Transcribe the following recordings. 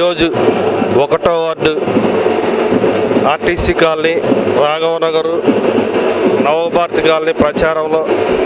ఈరోజు ఒకటో ward RTC colony Raghava Nagar Navabharathi colony ప్రచారంలో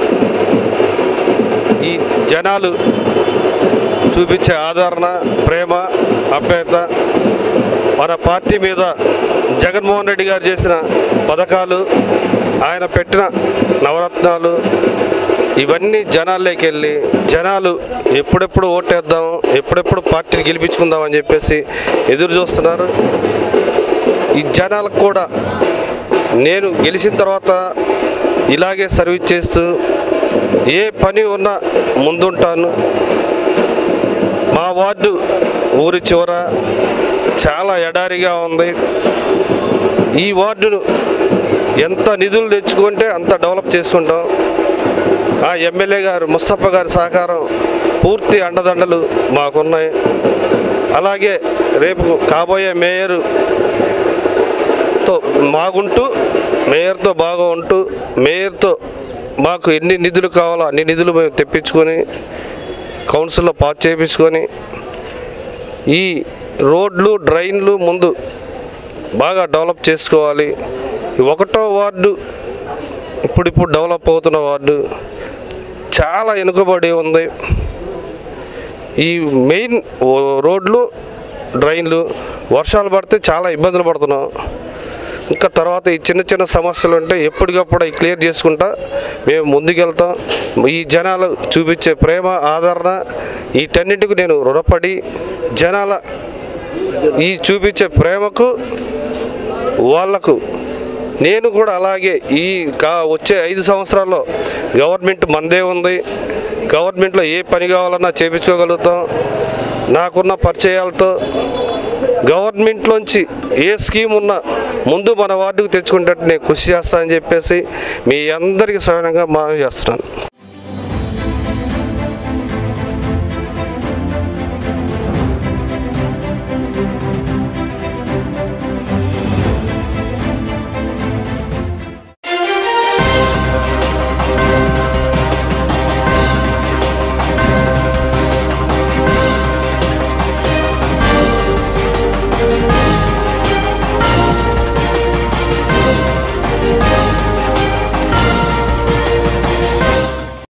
ఈ జనాలు చూపించే ఆదరణ ప్రేమ అభ్యత మన పార్టీ మీద జగన్మోహన్ రెడ్డి గారు చేసిన పథకాలు ఆయన పెట్టిన నవరత్నాలు ఇవన్నీ జనాల్లోకి వెళ్ళి జనాలు ఎప్పుడెప్పుడు ఓటేద్దాం ఎప్పుడెప్పుడు పార్టీని గెలిపించుకుందాం అని చెప్పేసి ఎదురు చూస్తున్నారు ఈ జనాలకు కూడా నేను గెలిచిన తర్వాత ఇలాగే సర్వీస్ చేస్తూ ఏ పని ఉన్నా ముందుంటాను మా వార్డు ఊరి చివర చాలా ఎడారిగా ఉంది ఈ వార్డును ఎంత నిధులు తెచ్చుకుంటే అంత డెవలప్ చేసుకుంటాం ఆ ఎమ్మెల్యే గారు ముస్తఫా గారి సహకారం పూర్తి అండదండలు మాకున్నాయి అలాగే రేపు కాబోయే మేయరు తో బాగుంటూ మేయర్తో బాగా ఉంటూ మేయర్తో మాకు ఎన్ని నిధులు కావాలో అన్ని నిధులు మేము తెప్పించుకొని కౌన్సిల్లో పాస్ చేయించుకొని ఈ రోడ్లు డ్రైన్లు ముందు బాగా డెవలప్ చేసుకోవాలి ఈ ఒకటో వార్డు ఇప్పుడిప్పుడు డెవలప్ అవుతున్న వార్డు చాలా వెనుకబడి ఉంది ఈ మెయిన్ ఓ- రోడ్లు డ్రైన్లు వర్షాలు పడితే చాలా ఇబ్బందులు పడుతున్నాం ఇంకా తర్వాత ఈ చిన్న చిన్న సమస్యలు ఉంటే ఎప్పటికప్పుడు అవి క్లియర్ చేసుకుంటా మేము ముందుకెళ్తాం ఈ జనాలు చూపించే ప్రేమ ఆదరణ వీటన్నిటికి నేను రుణపడి జనాల ఈ చూపించే ప్రేమకు వాళ్లకు నేను కూడా అలాగే ఈ కా వచ్చే ఐదు సంవత్సరాల్లో గవర్నమెంట్ మందే ఉంది గవర్నమెంట్లో ఏ పని కావాలన్నా చేపించుకోగలుగుతాం నాకున్న పరిచయాలతో గవర్నమెంట్లోంచి ఏ స్కీమ్ ఉన్నా ముందు మన వార్డుకు తెచ్చుకునేటట్టు నేను కృషి చేస్తానని చెప్పేసి మీ అందరికీ సహాయంగా మనం చేస్తున్నాను